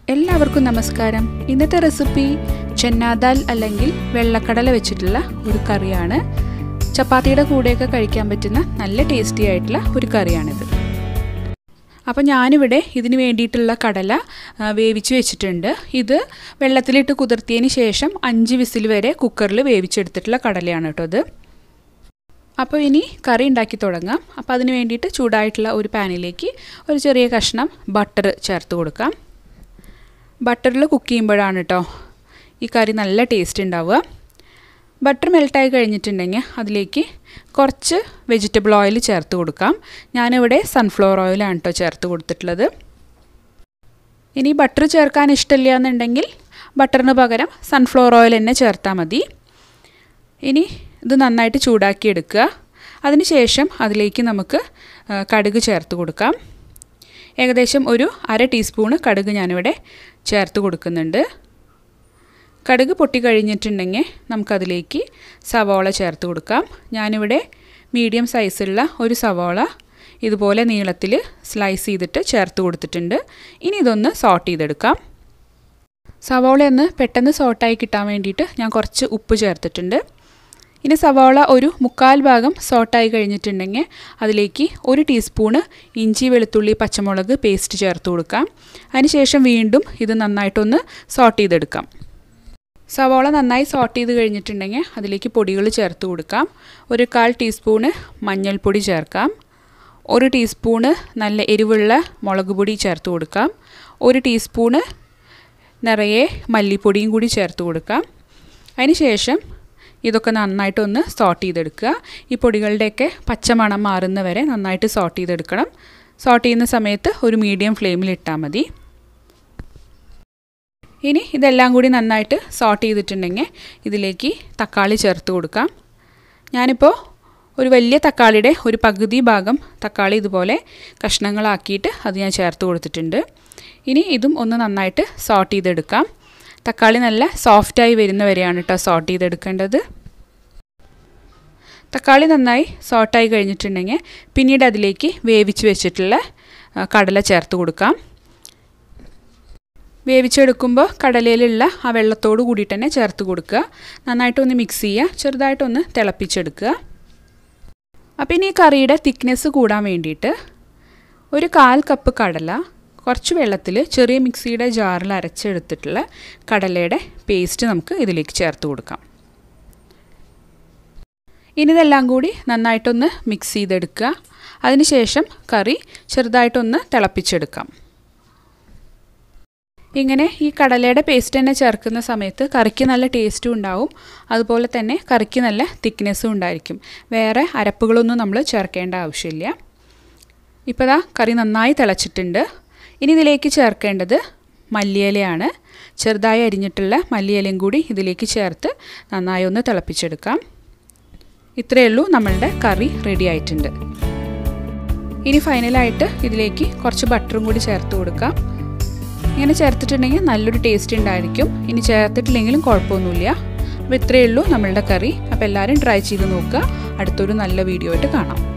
എല്ലാവർക്കും നമസ്കാരം ഇന്നത്തെ റെസിപ്പി ചെന്നാദാൽ അല്ലെങ്കിൽ വെള്ളക്കടല വെച്ചിട്ടുള്ള ഒരു കറിയാണ് ചപ്പാത്തിയുടെ കൂടെയൊക്കെ കഴിക്കാൻ പറ്റുന്ന നല്ല ടേസ്റ്റി ആയിട്ടുള്ള ഒരു കറിയാണിത് അപ്പോൾ ഞാനിവിടെ ഇതിന് വേണ്ടിയിട്ടുള്ള കടല ആ, വേവിച്ച് വെച്ചിട്ടുണ്ട് ഇത് വെള്ളത്തിലിട്ട് കുതിർത്തിയതിന് ശേഷം അഞ്ച് വിസിൽ വരെ കുക്കറിൽ വേവിച്ചെടുത്തിട്ടുള്ള കടലയാണ് കേട്ടോ ഇത് അപ്പോൾ ഇനി കറി ഉണ്ടാക്കി തുടങ്ങാം അപ്പോൾ അതിന് വേണ്ടിയിട്ട് ചൂടായിട്ടുള്ള ഒരു പാനിലേക്ക് ഒരു ചെറിയ കഷ്ണം ബട്ടർ ചേർത്ത് കൊടുക്കാം ബട്ടറിൽ കുക്ക് ചെയ്യുമ്പോഴാണ് കേട്ടോ ഈ കറി നല്ല ടേസ്റ്റ് ഉണ്ടാവുക ബട്ടർ മെൽട്ടായി കഴിഞ്ഞിട്ടുണ്ടെങ്കിൽ അതിലേക്ക് കുറച്ച് വെജിറ്റബിൾ ഓയിൽ ചേർത്ത് കൊടുക്കാം ഞാനിവിടെ സൺഫ്ലവർ ഓയിലാണ് കേട്ടോ ചേർത്ത് കൊടുത്തിട്ടുള്ളത് ഇനി ബട്ടർ ചേർക്കാൻ ഇഷ്ടമില്ല എന്നുണ്ടെങ്കിൽ ബട്ടറിന് പകരം സൺഫ്ലവർ ഓയിൽ തന്നെ ചേർത്താൽ മതി ഇനി ഇത് നന്നായിട്ട് ചൂടാക്കി എടുക്കുക അതിനുശേഷം അതിലേക്ക് നമുക്ക് ആ, കടുക് ചേർത്ത് കൊടുക്കാം ഏകദേശം ഒരു അര ടീസ്പൂണ് കടുക് ഞാനിവിടെ ചേർത്ത് കൊടുക്കുന്നുണ്ട് കടുക് പൊട്ടി കഴിഞ്ഞിട്ടുണ്ടെങ്കിൽ നമുക്കതിലേക്ക് സവോള ചേർത്ത് കൊടുക്കാം ഞാനിവിടെ മീഡിയം സൈസുള്ള ഒരു സവോള ഇതുപോലെ നീളത്തിൽ സ്ലൈസ് ചെയ്തിട്ട് ചേർത്ത് കൊടുത്തിട്ടുണ്ട് ഇനി ഇതൊന്ന് സോട്ട് ചെയ്തെടുക്കാം സവോള ഒന്ന് പെട്ടെന്ന് സോട്ടായി കിട്ടാൻ വേണ്ടിയിട്ട് ഞാൻ കുറച്ച് ഉപ്പ് ചേർത്തിട്ടുണ്ട് ഇനി സവാള ഒരു മുക്കാൽ ഭാഗം സോട്ടായി കഴിഞ്ഞിട്ടുണ്ടെങ്കിൽ അതിലേക്ക് ഒരു ടീസ്പൂണ് ഇഞ്ചി വെളുത്തുള്ളി പച്ചമുളക് പേസ്റ്റ് ചേർത്ത് കൊടുക്കാം അതിനുശേഷം വീണ്ടും ഇത് നന്നായിട്ടൊന്ന് സോട്ട് ചെയ്തെടുക്കാം സവാള നന്നായി സോട്ട് ചെയ്ത് കഴിഞ്ഞിട്ടുണ്ടെങ്കിൽ അതിലേക്ക് പൊടികൾ ചേർത്ത് കൊടുക്കാം ഒരു കാൽ ടീസ്പൂണ് മഞ്ഞൾപ്പൊടി ചേർക്കാം ഒരു ടീസ്പൂണ് നല്ല എരിവുള്ള മുളക് പൊടി ചേർത്ത് കൊടുക്കാം ഒരു ടീസ്പൂണ് നിറയെ മല്ലിപ്പൊടിയും കൂടി ചേർത്ത് കൊടുക്കാം അതിനുശേഷം ഇതൊക്കെ നന്നായിട്ടൊന്ന് സോട്ട് ചെയ്തെടുക്കുക ഈ പൊടികളുടെയൊക്കെ പച്ചമണം മാറുന്ന വരെ നന്നായിട്ട് സോട്ട് ചെയ്തെടുക്കണം സോട്ട് ചെയ്യുന്ന സമയത്ത് ഒരു മീഡിയം ഫ്ലെയിമിൽ ഇട്ടാൽ മതി ഇനി ഇതെല്ലാം കൂടി നന്നായിട്ട് സോട്ട് ചെയ്തിട്ടുണ്ടെങ്കിൽ ഇതിലേക്ക് തക്കാളി ചേർത്ത് കൊടുക്കാം ഞാനിപ്പോൾ ഒരു വലിയ തക്കാളിയുടെ ഒരു പകുതി ഭാഗം തക്കാളി ഇതുപോലെ കഷ്ണങ്ങളാക്കിയിട്ട് അത് ഞാൻ ചേർത്ത് കൊടുത്തിട്ടുണ്ട് ഇനി ഇതും ഒന്ന് നന്നായിട്ട് സോട്ട് ചെയ്തെടുക്കാം തക്കാളി നല്ല സോഫ്റ്റായി വരുന്നവരെയാണ് കേട്ടോ സോട്ട് ചെയ്തെടുക്കേണ്ടത് തക്കാളി നന്നായി സോട്ടായി കഴിഞ്ഞിട്ടുണ്ടെങ്കിൽ പിന്നീട് അതിലേക്ക് വേവിച്ച് വെച്ചിട്ടുള്ള ആ, കടല ചേർത്ത് കൊടുക്കാം വേവിച്ചെടുക്കുമ്പോൾ കടലയിലുള്ള ആ വെള്ളത്തോട് കൂടിയിട്ട് തന്നെ ചേർത്ത് കൊടുക്കുക നന്നായിട്ടൊന്ന് മിക്സ് ചെയ്യുക ചെറുതായിട്ടൊന്ന് തിളപ്പിച്ചെടുക്കുക അപ്പോൾ ഇനി ഈ കറിയുടെ തിക്നെസ് കൂടാൻ വേണ്ടിയിട്ട് ഒരു കാൽ കപ്പ് കടല കുറച്ച് വെള്ളത്തിൽ ചെറിയ മിക്സിയുടെ ജാറിൽ അരച്ചെടുത്തിട്ടുള്ള കടലയുടെ പേസ്റ്റ് നമുക്ക് ഇതിലേക്ക് ചേർത്ത് കൊടുക്കാം ഇനി ഇതെല്ലാം കൂടി നന്നായിട്ടൊന്ന് മിക്സ് ചെയ്തെടുക്കുക അതിനുശേഷം കറി ചെറുതായിട്ടൊന്ന് തിളപ്പിച്ചെടുക്കാം ഇങ്ങനെ ഈ കടലയുടെ പേസ്റ്റ് തന്നെ ചേർക്കുന്ന സമയത്ത് കറിക്ക് നല്ല ടേസ്റ്റും ഉണ്ടാവും അതുപോലെ തന്നെ കറിക്ക് നല്ല തിക്നെസ്സും ഉണ്ടായിരിക്കും വേറെ അരപ്പുകളൊന്നും നമ്മൾ ചേർക്കേണ്ട ആവശ്യമില്ല ഇപ്പോൾ ദാ കറി നന്നായി തിളച്ചിട്ടുണ്ട് ഇനി ഇതിലേക്ക് ചേർക്കേണ്ടത് മല്ലിയിലയാണ് ചെറുതായി അരിഞ്ഞിട്ടുള്ള മല്ലിയിലയും കൂടി ഇതിലേക്ക് ചേർത്ത് നന്നായി ഒന്ന് തിളപ്പിച്ചെടുക്കാം ഇത്രയേ ഉള്ളൂ നമ്മളുടെ കറി റെഡി ആയിട്ടുണ്ട് ഇനി ഫൈനലായിട്ട് ഇതിലേക്ക് കുറച്ച് ബട്ടറും കൂടി ചേർത്ത് കൊടുക്കാം ഇങ്ങനെ ചേർത്തിട്ടുണ്ടെങ്കിൽ നല്ലൊരു ടേസ്റ്റ് ഉണ്ടായിരിക്കും ഇനി ചേർത്തിട്ടില്ലെങ്കിലും കുഴപ്പമൊന്നുമില്ല അപ്പോൾ ഇത്രയേ ഉള്ളൂ നമ്മളുടെ കറി അപ്പോൾ എല്ലാവരും ട്രൈ ചെയ്ത് നോക്കുക അടുത്തൊരു നല്ല വീഡിയോ ആയിട്ട് കാണാം